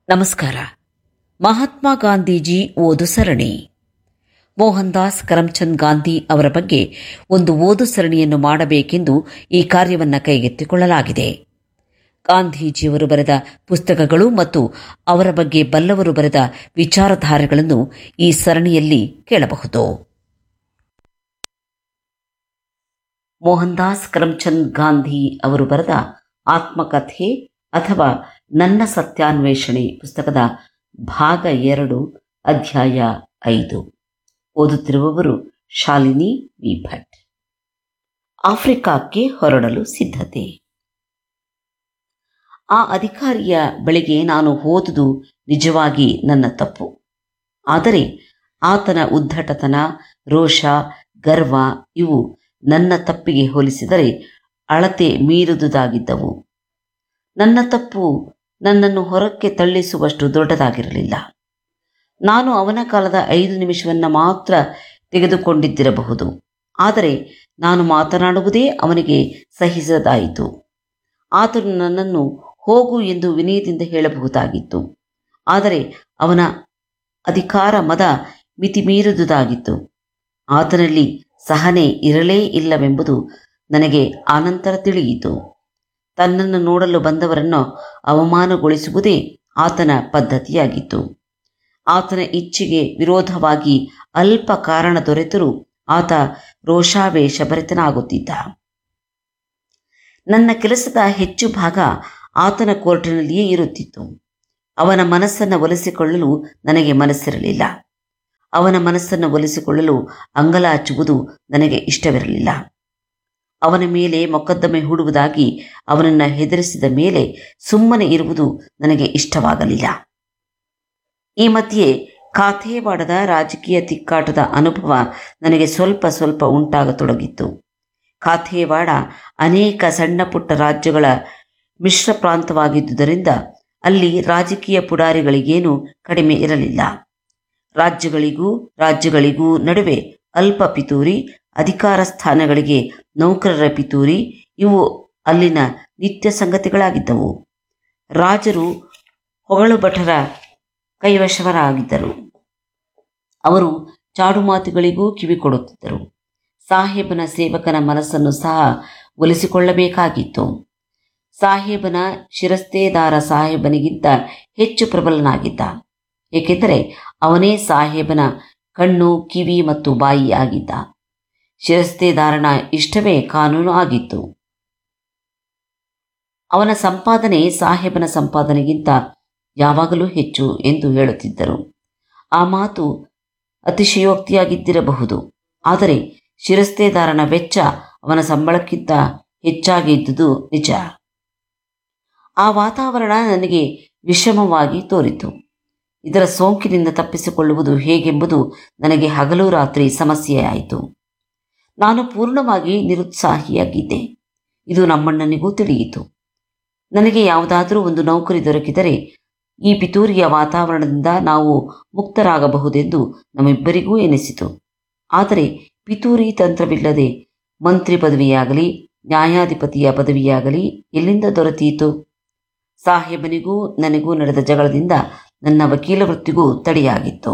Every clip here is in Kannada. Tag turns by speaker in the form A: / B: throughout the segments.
A: ನಮಸ್ಕಾರ ಮಹಾತ್ಮ ಗಾಂಧೀಜಿ ಓದು ಸರಣಿ ಮೋಹನ್ ದಾಸ್ ಕರಮ್ಚಂದ್ ಗಾಂಧಿ ಅವರ ಬಗ್ಗೆ ಒಂದು ಓದು ಸರಣಿಯನ್ನು ಮಾಡಬೇಕೆಂದು ಈ ಕಾರ್ಯವನ್ನು ಕೈಗೆತ್ತಿಕೊಳ್ಳಲಾಗಿದೆ ಗಾಂಧೀಜಿಯವರು ಬರೆದ ಪುಸ್ತಕಗಳು ಮತ್ತು ಅವರ ಬಗ್ಗೆ ಬಲ್ಲವರು ಬರೆದ ವಿಚಾರಧಾರೆಗಳನ್ನು ಈ ಸರಣಿಯಲ್ಲಿ ಕೇಳಬಹುದು ಮೋಹನ್ ದಾಸ್ ಕರಮ್ಚಂದ್ ಗಾಂಧಿ ಅವರು ಬರೆದ ಆತ್ಮಕಥೆ ಅಥವಾ ನನ್ನ ಸತ್ಯಾನ್ವೇಷಣೆ ಪುಸ್ತಕದ ಭಾಗ ಎರಡು ಅಧ್ಯಾಯ ಐದು ಓದುತ್ತಿರುವವರು ಶಾಲಿನಿ ವಿ ಭಟ್ ಆಫ್ರಿಕಾಕ್ಕೆ ಹೊರಡಲು ಸಿದ್ಧತೆ ಆ ಅಧಿಕಾರಿಯ ಬಳಿಗೆ ನಾನು ಹೋದುದು ನಿಜವಾಗಿ ನನ್ನ ತಪ್ಪು ಆದರೆ ಆತನ ಉದ್ದಟತನ ರೋಷ ಗರ್ವ ಇವು ನನ್ನ ತಪ್ಪಿಗೆ ಹೋಲಿಸಿದರೆ ಅಳತೆ ಮೀರಿದುದಾಗಿದ್ದವು ನನ್ನ ತಪ್ಪು ನನ್ನನ್ನು ಹೊರಕ್ಕೆ ತಳ್ಳಿಸುವಷ್ಟು ದೊಡ್ಡದಾಗಿರಲಿಲ್ಲ ನಾನು ಅವನ ಕಾಲದ ಐದು ನಿಮಿಷವನ್ನು ಮಾತ್ರ ತೆಗೆದುಕೊಂಡಿದ್ದಿರಬಹುದು ಆದರೆ ನಾನು ಮಾತನಾಡುವುದೇ ಅವನಿಗೆ ಸಹಿಸದಾಯಿತು ಆತನು ನನ್ನನ್ನು ಹೋಗು ಎಂದು ವಿನಯದಿಂದ ಹೇಳಬಹುದಾಗಿತ್ತು ಆದರೆ ಅವನ ಅಧಿಕಾರ ಮದ ಮಿತಿಮೀರಿದುದಾಗಿತ್ತು ಆತನಲ್ಲಿ ಸಹನೆ ಇರಲೇ ಇಲ್ಲವೆಂಬುದು ನನಗೆ ಆನಂತರ ತಿಳಿಯಿತು ತನ್ನನ್ನು ನೋಡಲು ಬಂದವರನ್ನು ಅವಮಾನಗೊಳಿಸುವುದೇ ಆತನ ಪದ್ಧತಿಯಾಗಿತ್ತು ಆತನ ಇಚ್ಛೆಗೆ ವಿರೋಧವಾಗಿ ಅಲ್ಪ ಕಾರಣ ದೊರೆತರೂ ಆತ ರೋಷಾವೇಶ ಭರಿತನಾಗುತ್ತಿದ್ದ ನನ್ನ ಕೆಲಸದ ಹೆಚ್ಚು ಭಾಗ ಆತನ ಕೋರ್ಟಿನಲ್ಲಿಯೇ ಇರುತ್ತಿತ್ತು ಅವನ ಮನಸ್ಸನ್ನು ಒಲಿಸಿಕೊಳ್ಳಲು ನನಗೆ ಮನಸ್ಸಿರಲಿಲ್ಲ ಅವನ ಮನಸ್ಸನ್ನು ಒಲಿಸಿಕೊಳ್ಳಲು ಅಂಗಲಾಚುವುದು ನನಗೆ ಇಷ್ಟವಿರಲಿಲ್ಲ ಅವನ ಮೇಲೆ ಮೊಕದ್ದಮೆ ಹೂಡುವುದಾಗಿ ಅವನನ್ನು ಹೆದರಿಸಿದ ಮೇಲೆ ಸುಮ್ಮನೆ ಇರುವುದು ನನಗೆ ಇಷ್ಟವಾಗಲಿಲ್ಲ ಈ ಮಧ್ಯೆ ಖಾತೆವಾಡದ ರಾಜಕೀಯ ತಿಕ್ಕಾಟದ ಅನುಭವ ನನಗೆ ಸ್ವಲ್ಪ ಸ್ವಲ್ಪ ಉಂಟಾಗತೊಡಗಿತ್ತು ಖಾತೆವಾಡ ಅನೇಕ ಸಣ್ಣ ಪುಟ್ಟ ರಾಜ್ಯಗಳ ಮಿಶ್ರ ಪ್ರಾಂತವಾಗಿದ್ದುದರಿಂದ ಅಲ್ಲಿ ರಾಜಕೀಯ ಪುಡಾರಿಗಳಿಗೇನೂ ಕಡಿಮೆ ಇರಲಿಲ್ಲ ರಾಜ್ಯಗಳಿಗೂ ರಾಜ್ಯಗಳಿಗೂ ನಡುವೆ ಅಲ್ಪ ಪಿತೂರಿ ಅಧಿಕಾರ ಸ್ಥಾನಗಳಿಗೆ ನೌಕರರ ಪಿತೂರಿ ಇವು ಅಲ್ಲಿನ ನಿತ್ಯ ಸಂಗತಿಗಳಾಗಿದ್ದವು ರಾಜರು ಹೊಗಳು ಭಟರ ಕೈವಶವರಾಗಿದ್ದರು ಅವರು ಚಾಡುಮಾತುಗಳಿಗೂ ಕಿವಿ ಕೊಡುತ್ತಿದ್ದರು ಸಾಹೇಬನ ಸೇವಕನ ಮನಸ್ಸನ್ನು ಸಹ ಒಲಿಸಿಕೊಳ್ಳಬೇಕಾಗಿತ್ತು ಸಾಹೇಬನ ಶಿರಸ್ತೇದಾರ ಸಾಹೇಬನಿಗಿಂತ ಹೆಚ್ಚು ಪ್ರಬಲನಾಗಿದ್ದ ಏಕೆಂದರೆ ಅವನೇ ಸಾಹೇಬನ ಕಣ್ಣು ಕಿವಿ ಮತ್ತು ಬಾಯಿ ಆಗಿದ್ದ ಶಿರಸ್ತೇದಾರನ ಇಷ್ಟವೇ ಕಾನೂನು ಆಗಿತ್ತು ಅವನ ಸಂಪಾದನೆ ಸಾಹೇಬನ ಸಂಪಾದನೆಗಿಂತ ಯಾವಾಗಲೂ ಹೆಚ್ಚು ಎಂದು ಹೇಳುತ್ತಿದ್ದರು ಆ ಮಾತು ಅತಿಶಯೋಕ್ತಿಯಾಗಿದ್ದಿರಬಹುದು ಆದರೆ ಶಿರಸ್ತೇದಾರನ ವೆಚ್ಚ ಅವನ ಸಂಬಳಕ್ಕಿಂತ ಹೆಚ್ಚಾಗಿದ್ದುದು ನಿಜ ಆ ವಾತಾವರಣ ನನಗೆ ವಿಷಮವಾಗಿ ತೋರಿತು ಇದರ ಸೋಂಕಿನಿಂದ ತಪ್ಪಿಸಿಕೊಳ್ಳುವುದು ಹೇಗೆಂಬುದು ನನಗೆ ಹಗಲು ರಾತ್ರಿ ಸಮಸ್ಯೆಯಾಯಿತು ನಾನು ಪೂರ್ಣವಾಗಿ ನಿರುತ್ಸಾಹಿಯಾಗಿದ್ದೆ ಇದು ನಮ್ಮಣ್ಣನಿಗೂ ತಿಳಿಯಿತು ನನಗೆ ಯಾವುದಾದರೂ ಒಂದು ನೌಕರಿ ದೊರಕಿದರೆ ಈ ಪಿತೂರಿಯ ವಾತಾವರಣದಿಂದ ನಾವು ಮುಕ್ತರಾಗಬಹುದೆಂದು ನಮ್ಮಿಬ್ಬರಿಗೂ ಎನಿಸಿತು ಆದರೆ ಪಿತೂರಿ ತಂತ್ರವಿಲ್ಲದೆ ಮಂತ್ರಿ ಪದವಿಯಾಗಲಿ ನ್ಯಾಯಾಧಿಪತಿಯ ಪದವಿಯಾಗಲಿ ಎಲ್ಲಿಂದ ದೊರೆತೀತು ಸಾಹೇಬನಿಗೂ ನನಗೂ ನಡೆದ ಜಗಳದಿಂದ ನನ್ನ ವಕೀಲ ವೃತ್ತಿಗೂ ತಡೆಯಾಗಿತ್ತು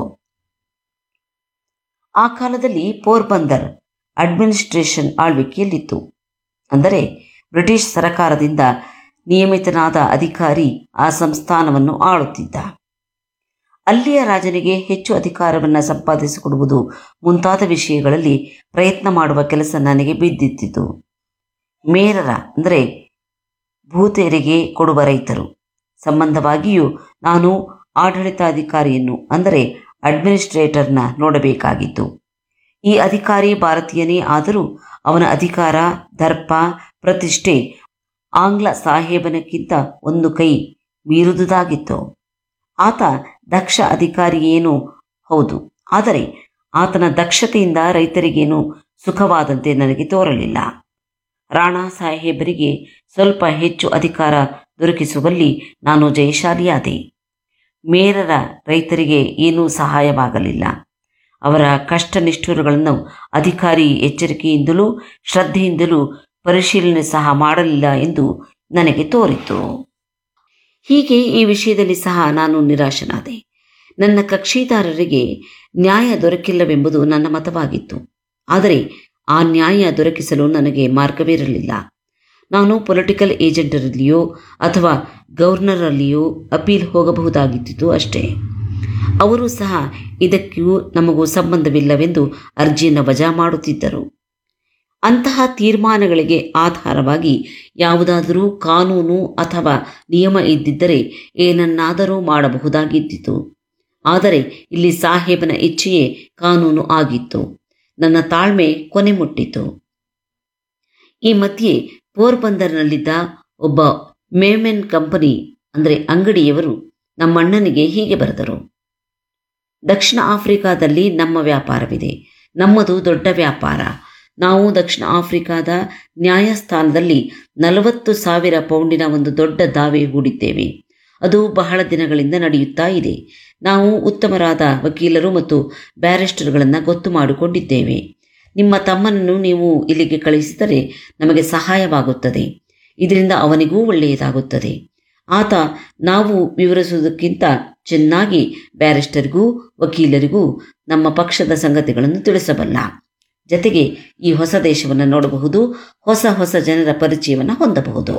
A: ಆ ಕಾಲದಲ್ಲಿ ಪೋರ್ಬಂದರ್ ಅಡ್ಮಿನಿಸ್ಟ್ರೇಷನ್ ಆಳ್ವಿಕೆಯಲ್ಲಿತ್ತು ಅಂದರೆ ಬ್ರಿಟಿಷ್ ಸರಕಾರದಿಂದ ನಿಯಮಿತನಾದ ಅಧಿಕಾರಿ ಆ ಸಂಸ್ಥಾನವನ್ನು ಆಳುತ್ತಿದ್ದ ಅಲ್ಲಿಯ ರಾಜನಿಗೆ ಹೆಚ್ಚು ಅಧಿಕಾರವನ್ನು ಸಂಪಾದಿಸಿಕೊಡುವುದು ಮುಂತಾದ ವಿಷಯಗಳಲ್ಲಿ ಪ್ರಯತ್ನ ಮಾಡುವ ಕೆಲಸ ನನಗೆ ಬಿದ್ದಿದ್ದಿತು ಮೇರರ ಅಂದರೆ ಭೂತೆರಿಗೆ ಕೊಡುವ ರೈತರು ಸಂಬಂಧವಾಗಿಯೂ ನಾನು ಆಡಳಿತಾಧಿಕಾರಿಯನ್ನು ಅಂದರೆ ಅಡ್ಮಿನಿಸ್ಟ್ರೇಟರ್ನ ನೋಡಬೇಕಾಗಿತ್ತು ಈ ಅಧಿಕಾರಿ ಭಾರತೀಯನೇ ಆದರೂ ಅವನ ಅಧಿಕಾರ ದರ್ಪ ಪ್ರತಿಷ್ಠೆ ಆಂಗ್ಲ ಸಾಹೇಬನಕ್ಕಿಂತ ಒಂದು ಕೈ ಮೀರುದುದಾಗಿತ್ತು ಆತ ದಕ್ಷ ಅಧಿಕಾರಿಯೇನೂ ಹೌದು ಆದರೆ ಆತನ ದಕ್ಷತೆಯಿಂದ ರೈತರಿಗೇನು ಸುಖವಾದಂತೆ ನನಗೆ ತೋರಲಿಲ್ಲ ರಾಣಾ ಸಾಹೇಬರಿಗೆ ಸ್ವಲ್ಪ ಹೆಚ್ಚು ಅಧಿಕಾರ ದೊರಕಿಸುವಲ್ಲಿ ನಾನು ಜಯಶಾಲಿಯಾದೆ ಮೇರರ ರೈತರಿಗೆ ಏನೂ ಸಹಾಯವಾಗಲಿಲ್ಲ ಅವರ ಕಷ್ಟ ನಿಷ್ಠುರಗಳನ್ನು ಅಧಿಕಾರಿ ಎಚ್ಚರಿಕೆಯಿಂದಲೂ ಶ್ರದ್ಧೆಯಿಂದಲೂ ಪರಿಶೀಲನೆ ಸಹ ಮಾಡಲಿಲ್ಲ ಎಂದು ನನಗೆ ತೋರಿತು ಹೀಗೆ ಈ ವಿಷಯದಲ್ಲಿ ಸಹ ನಾನು ನಿರಾಶನಾದೆ ನನ್ನ ಕಕ್ಷಿದಾರರಿಗೆ ನ್ಯಾಯ ದೊರಕಿಲ್ಲವೆಂಬುದು ನನ್ನ ಮತವಾಗಿತ್ತು ಆದರೆ ಆ ನ್ಯಾಯ ದೊರಕಿಸಲು ನನಗೆ ಮಾರ್ಗವಿರಲಿಲ್ಲ ನಾನು ಪೊಲಿಟಿಕಲ್ ಏಜೆಂಟರಲ್ಲಿಯೋ ಅಥವಾ ಗವರ್ನರಲ್ಲಿಯೋ ಅಪೀಲ್ ಹೋಗಬಹುದಾಗಿದ್ದಿತು ಅಷ್ಟೇ ಅವರು ಸಹ ಇದಕ್ಕೂ ನಮಗೂ ಸಂಬಂಧವಿಲ್ಲವೆಂದು ಅರ್ಜಿಯನ್ನು ವಜಾ ಮಾಡುತ್ತಿದ್ದರು ಅಂತಹ ತೀರ್ಮಾನಗಳಿಗೆ ಆಧಾರವಾಗಿ ಯಾವುದಾದರೂ ಕಾನೂನು ಅಥವಾ ನಿಯಮ ಇದ್ದಿದ್ದರೆ ಏನನ್ನಾದರೂ ಮಾಡಬಹುದಾಗಿದ್ದಿತು ಆದರೆ ಇಲ್ಲಿ ಸಾಹೇಬನ ಇಚ್ಛೆಯೇ ಕಾನೂನು ಆಗಿತ್ತು ನನ್ನ ತಾಳ್ಮೆ ಕೊನೆ ಮುಟ್ಟಿತು ಈ ಮಧ್ಯೆ ಪೋರ್ಬಂದರ್ನಲ್ಲಿದ್ದ ಒಬ್ಬ ಮೇಮೆನ್ ಕಂಪನಿ ಅಂದರೆ ಅಂಗಡಿಯವರು ನಮ್ಮಣ್ಣನಿಗೆ ಹೀಗೆ ಬರೆದರು ದಕ್ಷಿಣ ಆಫ್ರಿಕಾದಲ್ಲಿ ನಮ್ಮ ವ್ಯಾಪಾರವಿದೆ ನಮ್ಮದು ದೊಡ್ಡ ವ್ಯಾಪಾರ ನಾವು ದಕ್ಷಿಣ ಆಫ್ರಿಕಾದ ನ್ಯಾಯಸ್ಥಾನದಲ್ಲಿ ನಲವತ್ತು ಸಾವಿರ ಪೌಂಡಿನ ಒಂದು ದೊಡ್ಡ ದಾವೆ ಹೂಡಿದ್ದೇವೆ ಅದು ಬಹಳ ದಿನಗಳಿಂದ ನಡೆಯುತ್ತಾ ಇದೆ ನಾವು ಉತ್ತಮರಾದ ವಕೀಲರು ಮತ್ತು ಬ್ಯಾರಿಸ್ಟರ್ಗಳನ್ನು ಗೊತ್ತು ಮಾಡಿಕೊಂಡಿದ್ದೇವೆ ನಿಮ್ಮ ತಮ್ಮನನ್ನು ನೀವು ಇಲ್ಲಿಗೆ ಕಳಿಸಿದರೆ ನಮಗೆ ಸಹಾಯವಾಗುತ್ತದೆ ಇದರಿಂದ ಅವನಿಗೂ ಒಳ್ಳೆಯದಾಗುತ್ತದೆ ಆತ ನಾವು ವಿವರಿಸುವುದಕ್ಕಿಂತ ಚೆನ್ನಾಗಿ ಬ್ಯಾರಿಸ್ಟರ್ಗೂ ವಕೀಲರಿಗೂ ನಮ್ಮ ಪಕ್ಷದ ಸಂಗತಿಗಳನ್ನು ತಿಳಿಸಬಲ್ಲ ಜತೆಗೆ ಈ ಹೊಸ ದೇಶವನ್ನು ನೋಡಬಹುದು ಹೊಸ ಹೊಸ ಜನರ ಪರಿಚಯವನ್ನು ಹೊಂದಬಹುದು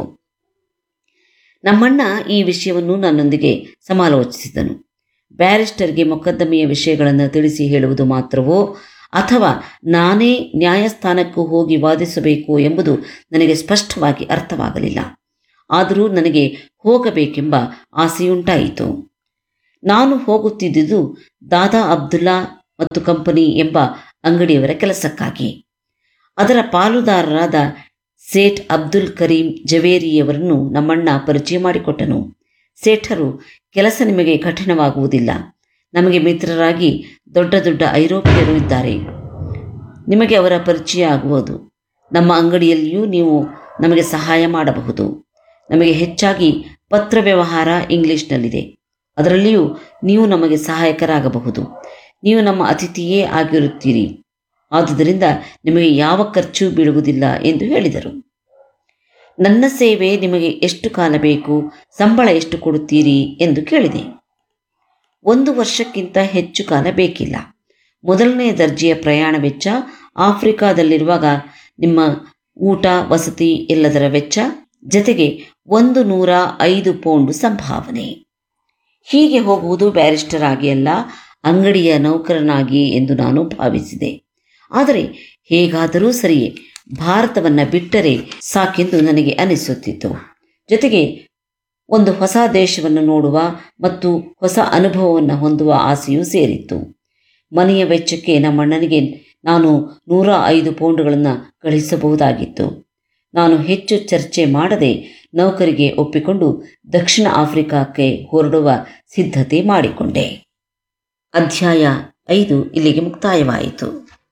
A: ನಮ್ಮಣ್ಣ ಈ ವಿಷಯವನ್ನು ನನ್ನೊಂದಿಗೆ ಸಮಾಲೋಚಿಸಿದನು ಬ್ಯಾರಿಸ್ಟರ್ಗೆ ಮೊಕದ್ದಮೆಯ ವಿಷಯಗಳನ್ನು ತಿಳಿಸಿ ಹೇಳುವುದು ಮಾತ್ರವೋ ಅಥವಾ ನಾನೇ ನ್ಯಾಯಸ್ಥಾನಕ್ಕೂ ಹೋಗಿ ವಾದಿಸಬೇಕು ಎಂಬುದು ನನಗೆ ಸ್ಪಷ್ಟವಾಗಿ ಅರ್ಥವಾಗಲಿಲ್ಲ ಆದರೂ ನನಗೆ ಹೋಗಬೇಕೆಂಬ ಆಸೆಯುಂಟಾಯಿತು ನಾನು ಹೋಗುತ್ತಿದ್ದುದು ದಾದಾ ಅಬ್ದುಲ್ಲಾ ಮತ್ತು ಕಂಪನಿ ಎಂಬ ಅಂಗಡಿಯವರ ಕೆಲಸಕ್ಕಾಗಿ ಅದರ ಪಾಲುದಾರರಾದ ಸೇಠ್ ಅಬ್ದುಲ್ ಕರೀಂ ಜವೇರಿಯವರನ್ನು ನಮ್ಮಣ್ಣ ಪರಿಚಯ ಮಾಡಿಕೊಟ್ಟನು ಸೇಠರು ಕೆಲಸ ನಿಮಗೆ ಕಠಿಣವಾಗುವುದಿಲ್ಲ ನಮಗೆ ಮಿತ್ರರಾಗಿ ದೊಡ್ಡ ದೊಡ್ಡ ಐರೋಪ್ಯರು ಇದ್ದಾರೆ ನಿಮಗೆ ಅವರ ಪರಿಚಯ ಆಗುವುದು ನಮ್ಮ ಅಂಗಡಿಯಲ್ಲಿಯೂ ನೀವು ನಮಗೆ ಸಹಾಯ ಮಾಡಬಹುದು ನಮಗೆ ಹೆಚ್ಚಾಗಿ ಪತ್ರ ವ್ಯವಹಾರ ಇಂಗ್ಲಿಷ್ನಲ್ಲಿದೆ ಅದರಲ್ಲಿಯೂ ನೀವು ನಮಗೆ ಸಹಾಯಕರಾಗಬಹುದು ನೀವು ನಮ್ಮ ಅತಿಥಿಯೇ ಆಗಿರುತ್ತೀರಿ ಆದುದರಿಂದ ನಿಮಗೆ ಯಾವ ಖರ್ಚು ಬೀಳುವುದಿಲ್ಲ ಎಂದು ಹೇಳಿದರು ನನ್ನ ಸೇವೆ ನಿಮಗೆ ಎಷ್ಟು ಕಾಲ ಬೇಕು ಸಂಬಳ ಎಷ್ಟು ಕೊಡುತ್ತೀರಿ ಎಂದು ಕೇಳಿದೆ ಒಂದು ವರ್ಷಕ್ಕಿಂತ ಹೆಚ್ಚು ಕಾಲ ಬೇಕಿಲ್ಲ ಮೊದಲನೇ ದರ್ಜೆಯ ಪ್ರಯಾಣ ವೆಚ್ಚ ಆಫ್ರಿಕಾದಲ್ಲಿರುವಾಗ ನಿಮ್ಮ ಊಟ ವಸತಿ ಎಲ್ಲದರ ವೆಚ್ಚ ಜತೆಗೆ ಒಂದು ನೂರ ಐದು ಪೌಂಡು ಸಂಭಾವನೆ ಹೀಗೆ ಹೋಗುವುದು ಬ್ಯಾರಿಸ್ಟರ್ ಆಗಿ ಅಲ್ಲ ಅಂಗಡಿಯ ನೌಕರನಾಗಿ ಎಂದು ನಾನು ಭಾವಿಸಿದೆ ಆದರೆ ಹೇಗಾದರೂ ಸರಿಯೇ ಭಾರತವನ್ನು ಬಿಟ್ಟರೆ ಸಾಕೆಂದು ನನಗೆ ಅನಿಸುತ್ತಿತ್ತು ಜೊತೆಗೆ ಒಂದು ಹೊಸ ದೇಶವನ್ನು ನೋಡುವ ಮತ್ತು ಹೊಸ ಅನುಭವವನ್ನು ಹೊಂದುವ ಆಸೆಯೂ ಸೇರಿತ್ತು ಮನೆಯ ವೆಚ್ಚಕ್ಕೆ ನಮ್ಮಣ್ಣನಿಗೆ ನಾನು ನೂರ ಐದು ಪೌಂಡ್ಗಳನ್ನು ಕಳಿಸಬಹುದಾಗಿತ್ತು ನಾನು ಹೆಚ್ಚು ಚರ್ಚೆ ಮಾಡದೆ ನೌಕರಿಗೆ ಒಪ್ಪಿಕೊಂಡು ದಕ್ಷಿಣ ಆಫ್ರಿಕಾಕ್ಕೆ ಹೊರಡುವ ಸಿದ್ಧತೆ ಮಾಡಿಕೊಂಡೆ ಅಧ್ಯಾಯ ಐದು ಇಲ್ಲಿಗೆ ಮುಕ್ತಾಯವಾಯಿತು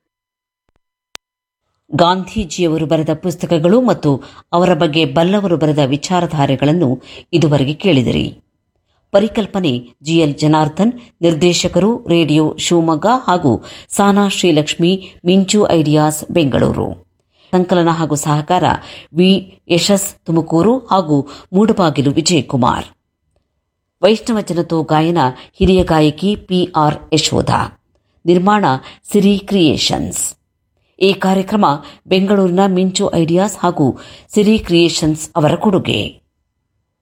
A: ಗಾಂಧೀಜಿಯವರು ಬರೆದ ಪುಸ್ತಕಗಳು ಮತ್ತು ಅವರ ಬಗ್ಗೆ ಬಲ್ಲವರು ಬರೆದ ವಿಚಾರಧಾರೆಗಳನ್ನು ಇದುವರೆಗೆ ಕೇಳಿದಿರಿ ಪರಿಕಲ್ಪನೆ ಜಿಎಲ್ ಜನಾರ್ದನ್ ನಿರ್ದೇಶಕರು ರೇಡಿಯೋ ಶಿವಮೊಗ್ಗ ಹಾಗೂ ಸಾನಾ ಶ್ರೀಲಕ್ಷ್ಮಿ ಮಿಂಚು ಐಡಿಯಾಸ್ ಬೆಂಗಳೂರು ಸಂಕಲನ ಹಾಗೂ ಸಹಕಾರ ವಿ ಯಶಸ್ ತುಮಕೂರು ಹಾಗೂ ಮೂಡಬಾಗಿಲು ವಿಜಯಕುಮಾರ್ ವೈಷ್ಣವ ಜನತೋ ಗಾಯನ ಹಿರಿಯ ಗಾಯಕಿ ಪಿಆರ್ ಯಶೋಧ ನಿರ್ಮಾಣ ಸಿರಿ ಕ್ರಿಯೇಷನ್ಸ್ ಈ ಕಾರ್ಯಕ್ರಮ ಬೆಂಗಳೂರಿನ ಮಿಂಚು ಐಡಿಯಾಸ್ ಹಾಗೂ ಸಿರಿ ಕ್ರಿಯೇಷನ್ಸ್ ಅವರ ಕೊಡುಗೆ